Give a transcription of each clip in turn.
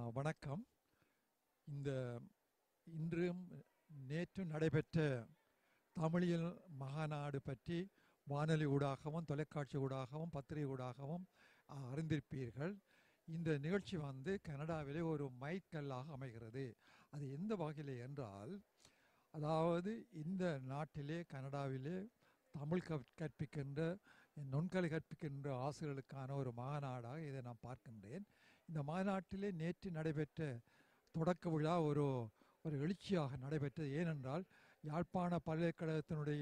வணக்கம் இந்த இன்றும் நேற்று நடைபெற்ற தமிழியல் மகாநாடு பற்றி வானொலி ஊடாகவும் தொலைக்காட்சி ஊடாகவும் பத்திரிகை ஊடாகவும் அஹ், அறிந்திருப்பீர்கள் இந்த நிகழ்ச்சி வந்து கனடாவிலே ஒரு மைல்கல்லாக அமைகிறது அது எந்த வகையில் என்றால் அதாவது இந்த நாட்டிலே கனடாவிலே தமிழ் கற்- கற்பிக்கின்ற நுண்கலை கற்பிக்கின்ற ஆசிரியர்களுக்கான ஒரு மாநாடாக இதை நான் பார்க்கின்றேன் இந்த மாநாட்டிலே நேற்று நடைபெற்ற தொடக்க விழா ஒரு ஒரு எழுச்சியாக நடைபெற்றது ஏனென்றால் யாழ்ப்பாண பல்கலைக்கழகத்தினுடைய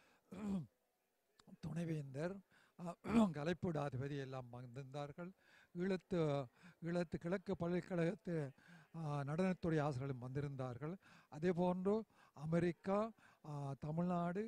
துணைவேந்தர் அஹ், கலைப்பீடாதிபதி எல்லாம் வந்திருந்தார்கள் ஈழத்து ஈழத்து கிழக்கு பல்கலைக்கழகத்து அஹ், நடனத்துறை ஆசிரியர்களும் வந்திருந்தார்கள் அதே போன்று அமெரிக்கா அஹ், தமிழ்நாடு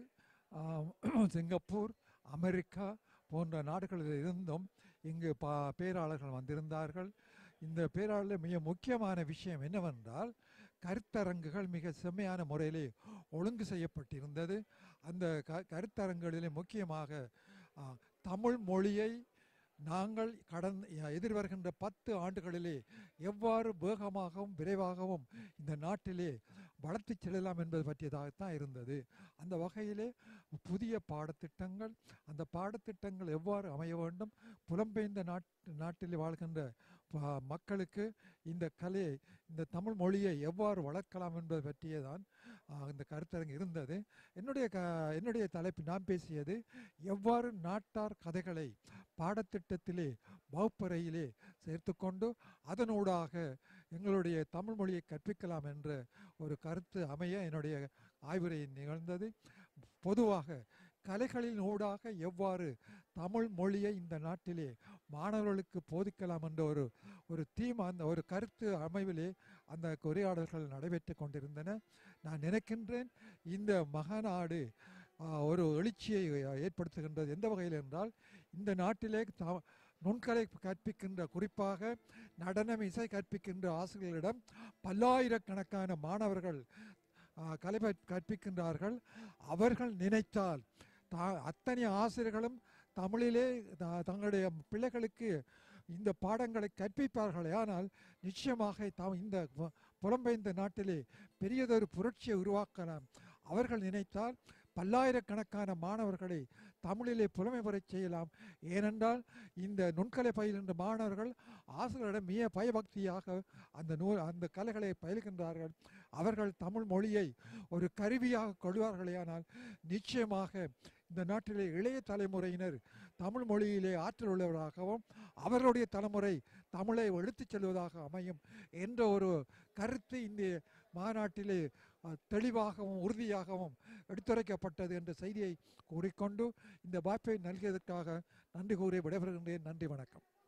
அஹ், சிங்கப்பூர் அமெரிக்கா போன்ற நாடுகளில் இருந்தும் இங்கு பா பேராளர்கள் வந்திருந்தார்கள் இந்த பேராளர் மிக முக்கியமான விஷயம் என்னவென்றால் கருத்தரங்குகள் மிக செம்மையான முறையிலே ஒழுங்கு செய்யப்பட்டிருந்தது அந்த க கருத்தரங்குகளிலே முக்கியமாக ஆ, தமிழ் மொழியை நாங்கள் கடந்த எதிர்வருகின்ற பத்து ஆண்டுகளிலே எவ்வாறு வேகமாகவும் விரைவாகவும் இந்த நாட்டிலே வளர்த்துச் செல்லலாம் என்பது பற்றியதாகத்தான் இருந்தது அந்த வகையிலே புதிய பாடத்திட்டங்கள் அந்த பாடத்திட்டங்கள் எவ்வாறு அமைய வேண்டும் புலம்பெயர்ந்த நாட் நாட்டில் வாழ்கின்ற ப- மக்களுக்கு இந்த கலையை இந்த தமிழ் மொழியை எவ்வாறு வளர்க்கலாம் என்பது பற்றியதான் ஆ, இந்த கருத்தரங்கு இருந்தது என்னுடைய க என்னுடைய தலைப்பு நான் பேசியது எவ்வாறு நாட்டார் கதைகளை பாடத்திட்டத்திலே வகுப்பறையிலே சேர்த்துக்கொண்டு அதனூடாக எங்களுடைய தமிழ் மொழியை கற்பிக்கலாம் என்ற ஒரு கருத்து அமைய என்னுடைய ஆய்வுரை நிகழ்ந்தது பொதுவாக கலைகளின் ஊடாக எவ்வாறு தமிழ் மொழியை இந்த நாட்டிலே மாணவர்களுக்கு போதிக்கலாம் என்ற ஒரு ஒரு தீம் அந்த ஒரு கருத்து அமைவிலே அந்த உரையாடல்கள் நடைபெற்று கொண்டிருந்தன நான் நினைக்கின்றேன் இந்த மகாநாடு ஆ, ஒரு எழுச்சியை ஏற்படுத்துகின்றது எந்த வகையில் என்றால் இந்த நாட்டிலே த நுண்கலை கற்பிக்கின்ற குறிப்பாக நடனம் இசை கற்பிக்கின்ற ஆசிரியர்களிடம் பல்லாயிரக்கணக்கான மாணவர்கள் ஆ, கலை பற்- கற்பிக்கின்றார்கள் அவர்கள் நினைத்தால் தா அத்தனை ஆசிரியர்களும் தமிழிலே த- தங்களுடைய பிள்ளைகளுக்கு இந்த பாடங்களை கற்பிப்பார்களே ஆனால் நிச்சயமாக தாம் இந்த பு- புலம்பெயர்ந்த நாட்டிலே பெரியதொரு புரட்சியை உருவாக்கலாம் அவர்கள் நினைத்தால் பல்லாயிரக்கணக்கான மாணவர்களை தமிழிலே புலமை பெறச் செய்யலாம் ஏனென்றால் இந்த நுண்கலை பயிலுகின்ற மாணவர்கள் ஆசிரியரிடம் மிக பயபக்தியாக அந்த நூல் அந்த கலைகளை பயில்கின்றார்கள் அவர்கள் தமிழ் மொழியை ஒரு கருவியாக கொள்வார்களேயானால் நிச்சயமாக இந்த நாட்டிலே இளைய தலைமுறையினர் தமிழ் மொழியிலே ஆற்றல் உள்ளவராகவும் அவர்களுடைய தலைமுறை தமிழை எடுத்துச் செல்வதாக அமையும் என்ற ஒரு கருத்து இந்த மாநாட்டிலே அஹ், தெளிவாகவும் உறுதியாகவும் எடுத்துரைக்கப்பட்டது என்ற செய்தியை கூறிக்கொண்டு இந்த வாய்ப்பை நல்கியதற்காக நன்றி கூறி விடைபெறுகின்றேன் நன்றி வணக்கம்